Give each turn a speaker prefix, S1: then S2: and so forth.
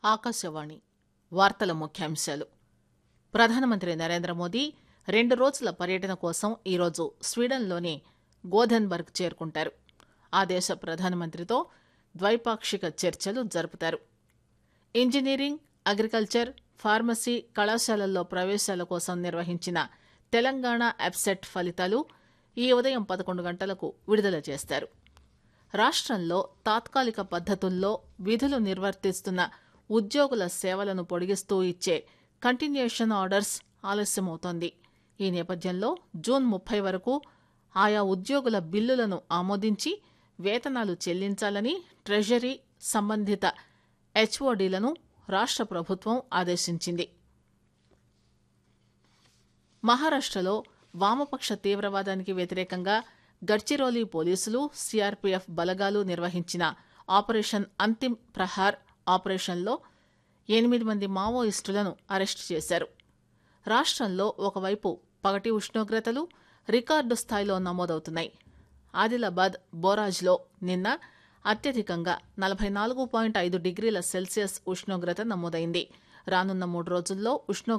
S1: ఆకాశవాణి వార్తల ముఖ్యాంశాలు ప్రధానమంత్రి నరేంద్ర మోదీ రెండు రోజుల పర్యటన కోసం ఈరోజు స్వీడన్లోని గోధెన్బర్గ్ చేరుకుంటారు ఆ దేశ ప్రధానమంత్రితో ద్వైపాక్షిక చర్చలు జరుపుతారు ఇంజనీరింగ్ అగ్రికల్చర్ ఫార్మసీ కళాశాలల్లో ప్రవేశాల కోసం నిర్వహించిన తెలంగాణ అబ్సెట్ ఫలితాలు ఈ ఉదయం పదకొండు గంటలకు విడుదల చేస్తారు రాష్టంలో తాత్కాలిక పద్దతుల్లో విధులు నిర్వర్తిస్తున్న ఉద్యోగుల సేవలను పొడిగిస్తూ ఇచ్చే కంటిన్యూషన్ ఆర్డర్స్ ఆలస్యమవుతోంది ఈ నేపథ్యంలో జూన్ ముప్పై వరకు ఆయా ఉద్యోగుల బిల్లులను ఆమోదించి వేతనాలు చెల్లించాలని ట్రెజరీ సంబంధిత హెచ్ఓడీలను రాష్ట ప్రభుత్వం ఆదేశించింది మహారాష్టలో వామపక్ష తీవ్రవాదానికి వ్యతిరేకంగా గడ్చిరోలి పోలీసులు సీఆర్పీఎఫ్ బలగాలు నిర్వహించిన ఆపరేషన్ అంతిమ్ ప్రహార్ ఆపరేషన్లో ఎనిమిది మంది మావోయిస్టులను అరెస్టు చేశారు రాష్టంలో ఒకవైపు పగటి ఉష్ణోగ్రతలు రికార్డు స్థాయిలో నమోదవుతున్నాయి ఆదిలాబాద్ బోరాజ్లో నిన్న అత్యధికంగా నలభై నాలుగు పాయింట్ ఐదు డిగ్రీల సెల్సియస్ ఉష్ణోగ్రత నమోదైంది రానున్న మూడు రోజుల్లో ఉష్ణోగ్రత